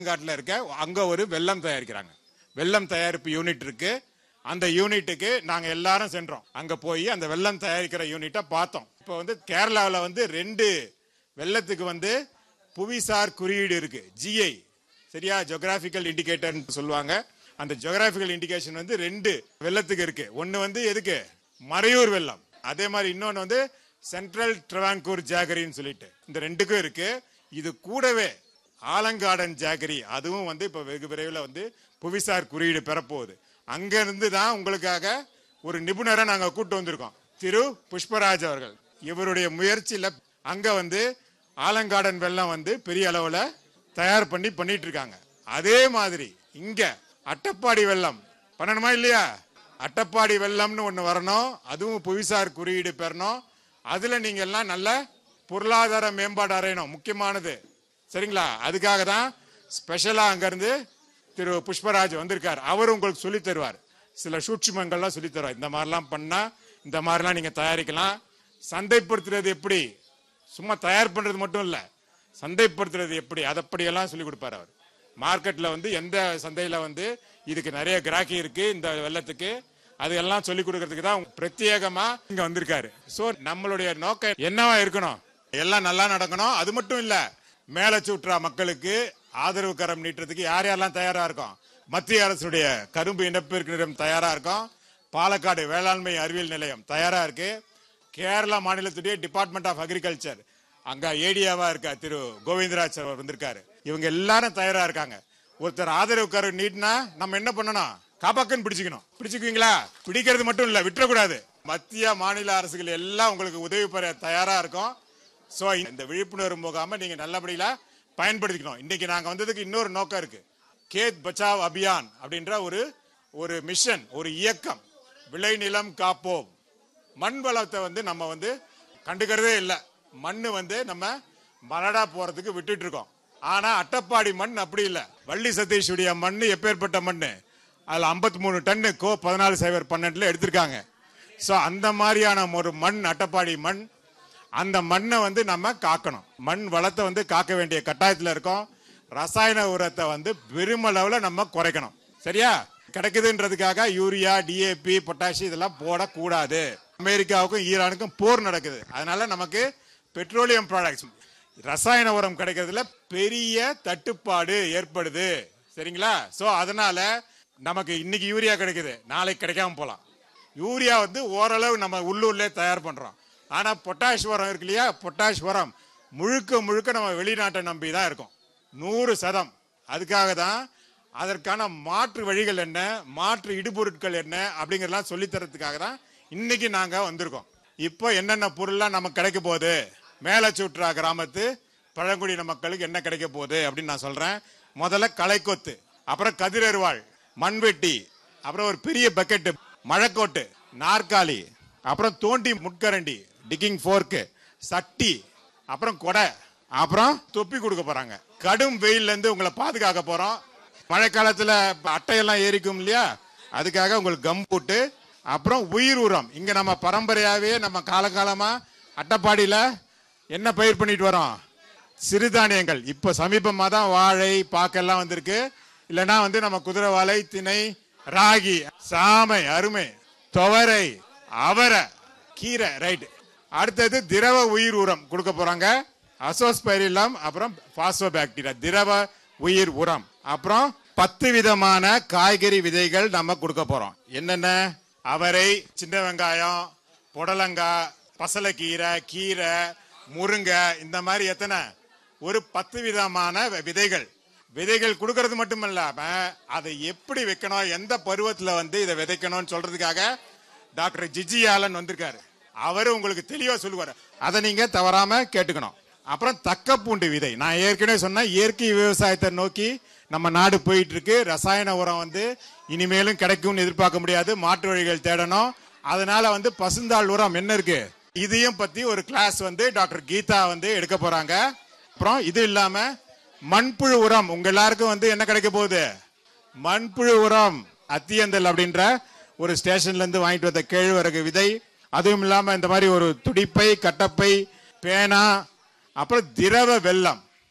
காட்டில் இருக்க அங்க ஒரு வெல்லம் தயாரிக்கிறாங்க வெல்லம் தயாரிப்பு யூனிட் இருக்கு அந்த யூனிட்டுக்கு நாங்க எல்லாரும் சென்றோம் அங்க போய் அந்த வெல்லம் தயாரிக்கிற யூனிட்டை பார்த்தோம் இப்போ வந்து கேரளாவில் வந்து ரெண்டு வெள்ளத்துக்கு வந்து புவிசார் குறியீடு இருக்கு ஜிஐ சரியா ஜியோகிராபிக்கல் இண்டிகேட்டர்னு சொல்லுவாங்க அந்த ஜியோகிராபிக்கல் இண்டிகேஷன் வந்து ரெண்டு வெள்ளத்துக்கு இருக்கு ஒன்னு வந்து எதுக்கு மறையூர் வெள்ளம் அதே மாதிரி இன்னொன்னு வந்து சென்ட்ரல் ட்ரவான்கூர் ஜாகரின்னு சொல்லிட்டு இந்த ரெண்டுக்கும் இருக்கு இது கூடவே ஆலங்காடன் ஜாகரி அதுவும் வந்து இப்ப வெகு விரைவில் வந்து புவிசார் குறியீடு பெறப்போகுது அங்க இருந்து தான் உங்களுக்காக ஒரு நிபுணரை நாங்க கூட்டு வந்திருக்கோம் திரு புஷ்பராஜ் அவர்கள் இவருடைய முயற்சியில அங்க வந்து ஆலங்காடன் வெள்ளம் வந்து பெரிய அளவுல தயார் பண்ணி பண்ணிட்டு இருக்காங்க அதே மாதிரி இங்க அட்டப்பாடி வெள்ளம் பண்ணணுமா இல்லையா அட்டப்பாடி வெள்ளம்னு ஒண்ணு வரணும் அதுவும் புவிசார் குறியீடு பெறணும் அதுல நீங்க எல்லாம் நல்ல பொருளாதார மேம்பாடு அடையணும் முக்கியமானது சரிங்களா அதுக்காக தான் ஸ்பெஷலா அங்க இருந்து திரு புஷ்பராஜ் வந்திருக்கார் அவர் உங்களுக்கு சொல்லி தருவார் சில சூட்சுமங்கள்லாம் சொல்லி தருவார் இந்த மாதிரிலாம் பண்ணா இந்த மாதிரிலாம் நீங்க தயாரிக்கலாம் சந்தைப்படுத்துறது எப்படி சும்மா தயார் பண்றது மட்டும் இல்ல சந்தைப்படுத்துறது எப்படி அதப்படியெல்லாம் சொல்லி கொடுப்பாரு அவர் மார்க்கெட்ல வந்து எந்த சந்தையில வந்து இதுக்கு நிறைய கிராக்கி இருக்கு இந்த வெள்ளத்துக்கு அது எல்லாம் சொல்லி கொடுக்கறதுக்கு தான் பிரத்யேகமா இங்க வந்திருக்காரு சோ நம்மளுடைய நோக்கம் என்னவா இருக்கணும் எல்லாம் நல்லா நடக்கணும் அது மட்டும் இல்ல மேல சூற்றா மக்களுக்கு ஆதரவு கரம் நீட்டுறதுக்கு யார் யாரெல்லாம் தயாரா இருக்கோம் மத்திய அரசுடைய கரும்பு இனப்பெருக்கு நிலையம் தயாரா இருக்கும் பாலக்காடு வேளாண்மை அறிவியல் நிலையம் தயாரா இருக்கு கேரளா மாநிலத்துடைய டிபார்ட்மெண்ட் ஆஃப் அக்ரிகல்ச்சர் அங்க ஏடியாவா இருக்கா திரு கோவிந்தராஜ் அவர் வந்திருக்காரு இவங்க எல்லாரும் தயாரா இருக்காங்க ஒருத்தர் ஆதரவு கரு நீட்னா நம்ம என்ன பண்ணணும் காப்பாக்கன்னு பிடிச்சுக்கணும் பிடிச்சுக்குவீங்களா பிடிக்கிறது மட்டும் இல்ல விட்டுறக்கூடாது மத்திய மாநில அரசுகள் எல்லாம் உங்களுக்கு உதவி பெற தயாரா இருக்கும் சோ இந்த விழிப்புணர்வு முகாம நீங்க நல்லபடியா பயன்படுத்திக்கணும் இன்னைக்கு நாங்க வந்ததுக்கு இன்னொரு நோக்கம் இருக்கு கேத் பச்சாவ் அபியான் அப்படின்ற ஒரு ஒரு மிஷன் ஒரு இயக்கம் விளைநிலம் காப்போம் மண் வளத்தை வந்து நம்ம வந்து கண்டுக்கிறதே இல்லை மண்ணு வந்து நம்ம மலடா போறதுக்கு விட்டுட்டு இருக்கோம் ஆனா அட்டப்பாடி மண் அப்படி இல்லை வள்ளி சதீஷுடைய மண் எப்பேற்பட்ட மண் அதுல 53 மூணு டன்னு கோ பதினாலு சைபர் பன்னெண்டுல எடுத்திருக்காங்க ஸோ அந்த மாதிரியான ஒரு மண் அட்டப்பாடி மண் அந்த மண்ணை வந்து நம்ம காக்கணும் மண் வளத்தை வந்து காக்க வேண்டிய கட்டாயத்தில் இருக்கோம் ரசாயன உரத்தை வந்து பெருமளவில் நம்ம குறைக்கணும் சரியா கிடைக்குதுன்றதுக்காக யூரியா டிஏபி பொட்டாசி இதெல்லாம் போடக்கூடாது அமெரிக்காவுக்கும் ஈரானுக்கும் போர் நடக்குது அதனால நமக்கு பெட்ரோலியம் ப்ராடக்ட்ஸ் ரசாயன உரம் கிடைக்கிறதுல பெரிய தட்டுப்பாடு ஏற்படுது சரிங்களா சோ அதனால நமக்கு இன்னைக்கு யூரியா கிடைக்குது நாளைக்கு கிடைக்காம போலாம் யூரியா வந்து ஓரளவு நம்ம உள்ளூர்லயே தயார் பண்றோம் ஆனா பொட்டாஷ் உரம் இருக்கு இல்லையா பொட்டாஷ் உரம் முழுக்க முழுக்க நம்ம வெளிநாட்டை நம்பி தான் இருக்கோம் நூறு சதம் அதுக்காக தான் அதற்கான மாற்று வழிகள் என்ன மாற்று இடுபொருட்கள் என்ன அப்படிங்கறதெல்லாம் சொல்லித் தரதுக்காக தான் இன்னைக்கு நாங்க வந்திருக்கோம் இப்போ என்னென்ன பொருள்லாம் நமக்கு கிடைக்க போகுது மேலச்சூற்றா கிராமத்து பழங்குடியின மக்களுக்கு என்ன கிடைக்க போகுது அப்படின்னு நான் சொல்றேன் முதல்ல களைக்கொத்து அப்புறம் கதிரருவாள் மண்வெட்டி அப்புறம் ஒரு பெரிய பக்கெட்டு மழைக்கோட்டு நாற்காலி அப்புறம் தோண்டி முட்கரண்டி டிக்கிங் ஃபோர்க்கு சட்டி அப்புறம் கொடை அப்புறம் தொப்பி கொடுக்க போறாங்க கடும் வெயில்ல இருந்து உங்களை பாதுகாக்க போறோம் மழைக்காலத்துல அட்டையெல்லாம் ஏறிக்கும் இல்லையா அதுக்காக உங்களுக்கு கம் போட்டு அப்புறம் உயிர் உரம் இங்க நம்ம பரம்பரையாவே நம்ம காலகாலமா அட்டப்பாடியில என்ன பயிர் பண்ணிட்டு வரோம் சிறுதானியங்கள் இப்ப சமீபமா தான் வாழை பாக்கெல்லாம் வந்திருக்கு இல்லைன்னா வந்து நம்ம குதிரைவாழை திணை ராகி சாமை அருமை துவரை அவரை கீரை ரைட் அடுத்தது திரவ உயிர் உரம் கொடுக்க போறாங்க அசோஸ்பைரிலம் அப்புறம் பாஸ்போபாக்டீரியா திரவ உயிர் உரம் அப்புறம் பத்து விதமான காய்கறி விதைகள் நம்ம கொடுக்க போறோம் என்னென்ன அவரை சின்ன வெங்காயம் புடலங்காய் பசலைக்கீரை கீரை முருங்கை இந்த மாதிரி எத்தனை ஒரு பத்து விதமான வி- விதைகள் விதைகள் கொடுக்கறது மட்டுமல்லாம அதை எப்படி வைக்கணும் எந்த பருவத்துல வந்து இதை விதைக்கணும்னு சொல்றதுக்காக டாக்டர் ஜிஜி ஆலன் வந்திருக்காரு அவரு உங்களுக்கு தெளிவா சொல்லுவாரு அதை நீங்க தவறாம கேட்டுக்கணும் அப்புறம் தக்க பூண்டு விதை நான் ஏற்கனவே சொன்னேன் இயற்கை விவசாயத்தை நோக்கி நம்ம நாடு போயிட்டு இருக்கு ரசாயன உரம் வந்து இனிமேலும் கிடைக்கும்னு எதிர்பார்க்க முடியாது மாற்று வழிகள் தேடணும் அதனால வந்து பசுந்தாள் உரம் என்ன இருக்கு இதையும் பத்தி ஒரு கிளாஸ் வந்து டாக்டர் கீதா வந்து எடுக்க போறாங்க அப்புறம் இது இல்லாம மண்புழு உரம் உங்க எல்லாருக்கும் வந்து என்ன கிடைக்க போகுது மண்புழு உரம் அத்தியந்தல் அப்படின்ற ஒரு ஸ்டேஷன்ல இருந்து வாங்கிட்டு வந்த கேழ்வரகு விதை அதுவும் இல்லாம இந்த மாதிரி ஒரு துடிப்பை கட்டப்பை பேனா அப்புறம் திரவ வெல்லம்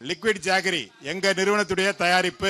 லிக்விட் ஜாகரி எங்க நிறுவனத்துடைய தயாரிப்பு